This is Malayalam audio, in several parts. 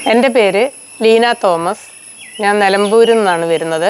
എൻ്റെ പേര് ലീന തോമസ് ഞാൻ നിലമ്പൂരിൽ നിന്നാണ് വരുന്നത്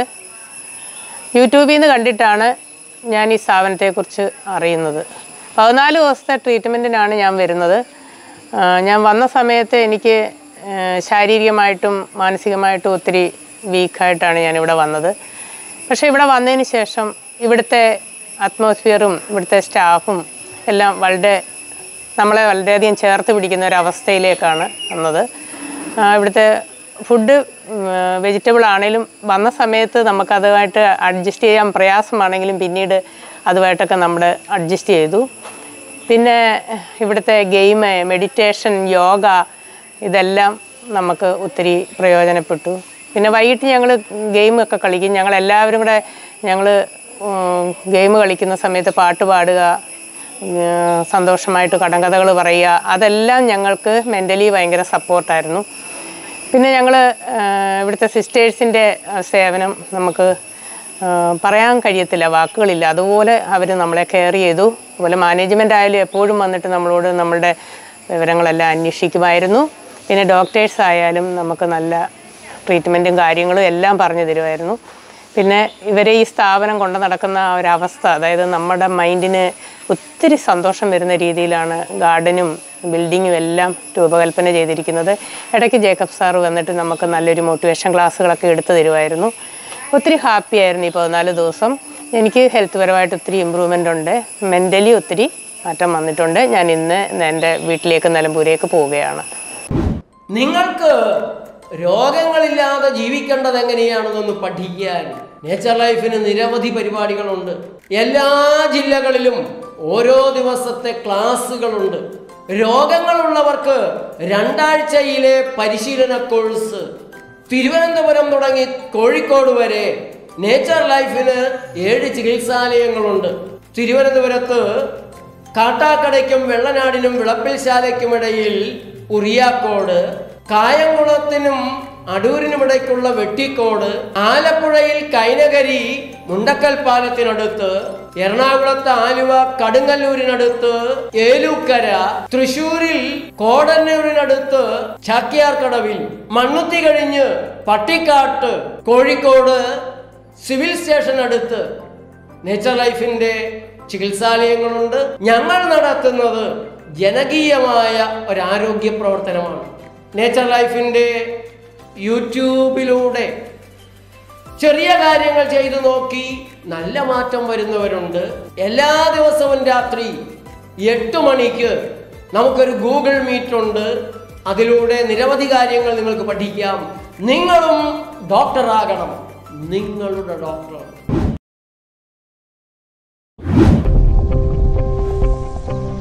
യൂട്യൂബിൽ നിന്ന് കണ്ടിട്ടാണ് ഞാൻ ഈ സ്ഥാപനത്തെക്കുറിച്ച് അറിയുന്നത് പതിനാല് ദിവസത്തെ ട്രീറ്റ്മെൻറ്റിനാണ് ഞാൻ വരുന്നത് ആ, ഞാൻ വന്ന സമയത്ത് എനിക്ക് ആ, ശാരീരികമായിട്ടും മാനസികമായിട്ടും ഒത്തിരി വീക്കായിട്ടാണ് ഞാനിവിടെ വന്നത് പക്ഷേ ഇവിടെ വന്നതിന് ശേഷം ഇവിടുത്തെ അറ്റ്മോസ്ഫിയറും ഇവിടുത്തെ സ്റ്റാഫും എല്ലാം വളരെ നമ്മളെ വളരെയധികം ചേർത്ത് പിടിക്കുന്ന ഒരു അവസ്ഥയിലേക്കാണ് വന്നത് ആ, ഇവിടുത്തെ ഫുഡ് വെജിറ്റബിൾ ആണെങ്കിലും വന്ന സമയത്ത് നമുക്കതുമായിട്ട് അഡ്ജസ്റ്റ് ചെയ്യാൻ പ്രയാസമാണെങ്കിലും പിന്നീട് അതുമായിട്ടൊക്കെ നമ്മൾ അഡ്ജസ്റ്റ് ചെയ്തു പിന്നെ ഇവിടുത്തെ ഗെയിം മെഡിറ്റേഷൻ യോഗ ഇതെല്ലാം നമുക്ക് ഒത്തിരി പ്രയോജനപ്പെട്ടു പിന്നെ വൈകിട്ട് ഞങ്ങൾ ഗെയിമൊക്കെ കളിക്കും ഞങ്ങൾ എല്ലാവരും കൂടെ ഞങ്ങൾ ഗെയിം കളിക്കുന്ന സമയത്ത് പാട്ട് പാടുക ഉം, സന്തോഷമായിട്ട് കടങ്കഥകൾ പറയുക അതെല്ലാം ഞങ്ങൾക്ക് മെൻ്റലി ഭയങ്കര സപ്പോർട്ടായിരുന്നു പിന്നെ ഞങ്ങൾ ഇവിടുത്തെ സിസ്റ്റേഴ്സിൻ്റെ സേവനം നമുക്ക് ആ, പറയാൻ കഴിയത്തില്ല വാക്കുകളില്ല അതുപോലെ അവർ നമ്മളെ കെയർ ചെയ്തു അതുപോലെ മാനേജ്മെൻ്റ് ആയാലും എപ്പോഴും വന്നിട്ട് നമ്മളോട് നമ്മളുടെ വിവരങ്ങളെല്ലാം അന്വേഷിക്കുമായിരുന്നു പിന്നെ ഡോക്ടേഴ്സ് ആയാലും നമുക്ക് നല്ല ട്രീറ്റ്മെൻറ്റും കാര്യങ്ങളും എല്ലാം പറഞ്ഞു തരുമായിരുന്നു പിന്നെ ഇവരെ ഈ സ്ഥാപനം കൊണ്ട് നടക്കുന്ന ആ ഒരവസ്ഥ അതായത് നമ്മുടെ മൈൻഡിന് ഒത്തിരി സന്തോഷം വരുന്ന രീതിയിലാണ് ഗാർഡനും ബിൽഡിങ്ങും എല്ലാം രൂപകൽപ്പന ചെയ്തിരിക്കുന്നത് ഇടയ്ക്ക് ജേക്കബ് സാറ് വന്നിട്ട് നമുക്ക് നല്ലൊരു മോട്ടിവേഷൻ ക്ലാസ്സുകളൊക്കെ എടുത്തു തരുമായിരുന്നു ഒത്തിരി ഹാപ്പി ആയിരുന്നു ഈ പതിനാല് ദിവസം എനിക്ക് ഹെൽത്ത് പരമായിട്ട് ഒത്തിരി ഇമ്പ്രൂവ്മെൻ്റ് ഉണ്ട് മെൻ്റലി ഒത്തിരി മാറ്റം വന്നിട്ടുണ്ട് ഞാൻ ഇന്ന് എൻ്റെ വീട്ടിലേക്ക് നിലമ്പൂരേക്ക് പോവുകയാണ് നിങ്ങൾക്ക് രോഗങ്ങളില്ലാതെ ജീവിക്കേണ്ടത് എങ്ങനെയാണെന്നൊന്ന് പഠിക്കാൻ നേച്ചർ ലൈഫിന് നിരവധി പരിപാടികളുണ്ട് എല്ലാ ജില്ലകളിലും ഓരോ ദിവസത്തെ ക്ലാസ്സുകളുണ്ട് രോഗങ്ങളുള്ളവർക്ക് രണ്ടാഴ്ചയിലെ പരിശീലന കോഴ്സ് തിരുവനന്തപുരം തുടങ്ങി കോഴിക്കോട് വരെ നേച്ചർ ലൈഫിന് ഏഴ് ചികിത്സാലയങ്ങളുണ്ട് തിരുവനന്തപുരത്ത് കാട്ടാക്കടയ്ക്കും വെള്ളനാടിനും വിളപ്പിൽശാലയ്ക്കുമിടയിൽ ഉറിയാക്കോട് കായംകുളത്തിനും അടൂരിനുമിടയ്ക്കുള്ള വെട്ടിക്കോട് ആലപ്പുഴയിൽ കൈനകരി മുണ്ടക്കൽ പാലത്തിനടുത്ത് എറണാകുളത്ത് ആലുവ കടുങ്ങല്ലൂരിനടുത്ത് ഏലൂക്കര തൃശൂരിൽ കോടന്നൂരിനടുത്ത് ചാക്യാർക്കടവിൽ മണ്ണുത്തി കഴിഞ്ഞ് പട്ടിക്കാട്ട് കോഴിക്കോട് സിവിൽ സ്റ്റേഷൻ അടുത്ത് നേച്ചർ ലൈഫിന്റെ ചികിത്സാലയങ്ങളുണ്ട് ഞങ്ങൾ നടത്തുന്നത് ജനകീയമായ ഒരു ആരോഗ്യ പ്രവർത്തനമാണ് നേച്ചർ ലൈഫിന്റെ യൂട്യൂബിലൂടെ ചെറിയ കാര്യങ്ങൾ ചെയ്തു നോക്കി നല്ല മാറ്റം വരുന്നവരുണ്ട് എല്ലാ ദിവസവും രാത്രി എട്ട് മണിക്ക് നമുക്കൊരു ഗൂഗിൾ മീറ്റ് ഉണ്ട് അതിലൂടെ നിരവധി കാര്യങ്ങൾ നിങ്ങൾക്ക് പഠിക്കാം നിങ്ങളും ഡോക്ടറാകണം നിങ്ങളുടെ ഡോക്ടർ